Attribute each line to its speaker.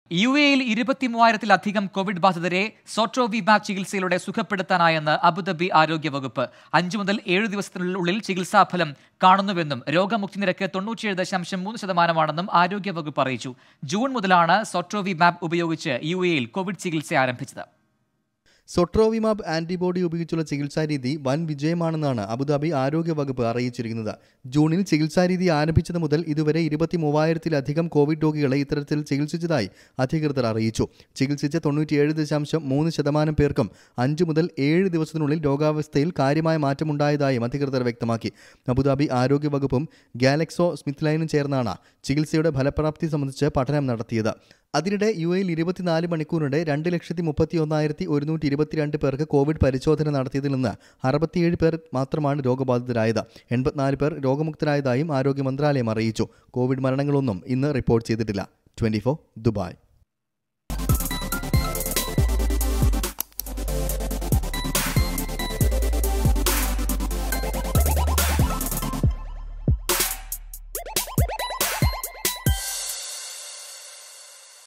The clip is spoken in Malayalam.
Speaker 1: യു എയിൽ ഇരുപത്തിമൂവായിരത്തിലധികം കോവിഡ് ബാധിതരെ സോട്രോവിമാബ് ചികിത്സയിലൂടെ സുഖപ്പെടുത്താനായെന്ന് അബുദാബി ആരോഗ്യ വകുപ്പ് അഞ്ചു മുതൽ ഏഴ് ദിവസത്തിനുള്ളിൽ ചികിത്സാഫലം കാണുന്നുവെന്നും രോഗമുക്തി നിരക്ക് തൊണ്ണൂറ്റിയേഴ് ദശാംശം മൂന്ന് ശതമാനമാണെന്നും ആരോഗ്യ വകുപ്പ് അറിയിച്ചു ജൂൺ മുതലാണ് സോട്രോവിമാബ് ഉപയോഗിച്ച് യു എയിൽ കോവിഡ് ചികിത്സ ആരംഭിച്ചത്
Speaker 2: സൊട്രോവിമാബ് ആന്റിബോഡി ഉപയോഗിച്ചുള്ള ചികിത്സാരീതി വൻ വിജയമാണെന്നാണ് അബുദാബി ആരോഗ്യ വകുപ്പ് അറിയിച്ചിരിക്കുന്നത് ജൂണിൽ ചികിത്സാരീതി ആരംഭിച്ചത് മുതൽ ഇതുവരെ ഇരുപത്തി മൂവായിരത്തിലധികം കോവിഡ് രോഗികളെ ഇത്തരത്തിൽ ചികിത്സിച്ചതായി അധികൃതർ അറിയിച്ചു ചികിത്സിച്ച തൊണ്ണൂറ്റിയേഴ് ദശാംശം മൂന്ന് ശതമാനം പേർക്കും അഞ്ചു മുതൽ ഏഴ് ദിവസത്തിനുള്ളിൽ രോഗാവസ്ഥയിൽ കാര്യമായ മാറ്റമുണ്ടായതായും അധികൃതർ വ്യക്തമാക്കി അബുദാബി ആരോഗ്യ വകുപ്പും ഗാലക്സോ സ്മിത്ത് ലൈനും ചേർന്നാണ് ചികിത്സയുടെ ഫലപ്രാപ്തി സംബന്ധിച്ച് പഠനം നടത്തിയത് അതിനിടെ യു എയിൽ ഇരുപത്തിനാല് മണിക്കൂറിനിടെ രണ്ട് ലക്ഷത്തി മുപ്പത്തി ഒന്നായിരത്തി ഒരുന്നൂറ്റി ഇരുപത്തിരണ്ട് പേർക്ക് കോവിഡ് പരിശോധന നടത്തിയതിൽ നിന്ന് അറുപത്തിയേഴ് പേർ മാത്രമാണ് രോഗബാധിതരായത് എൺപത്തിനാല് പേർ രോഗമുക്തരായതായും ആരോഗ്യ മന്ത്രാലയം അറിയിച്ചു കോവിഡ് മരണങ്ങളൊന്നും ഇന്ന് റിപ്പോർട്ട് ചെയ്തിട്ടില്ല ട്വന്റി ദുബായ്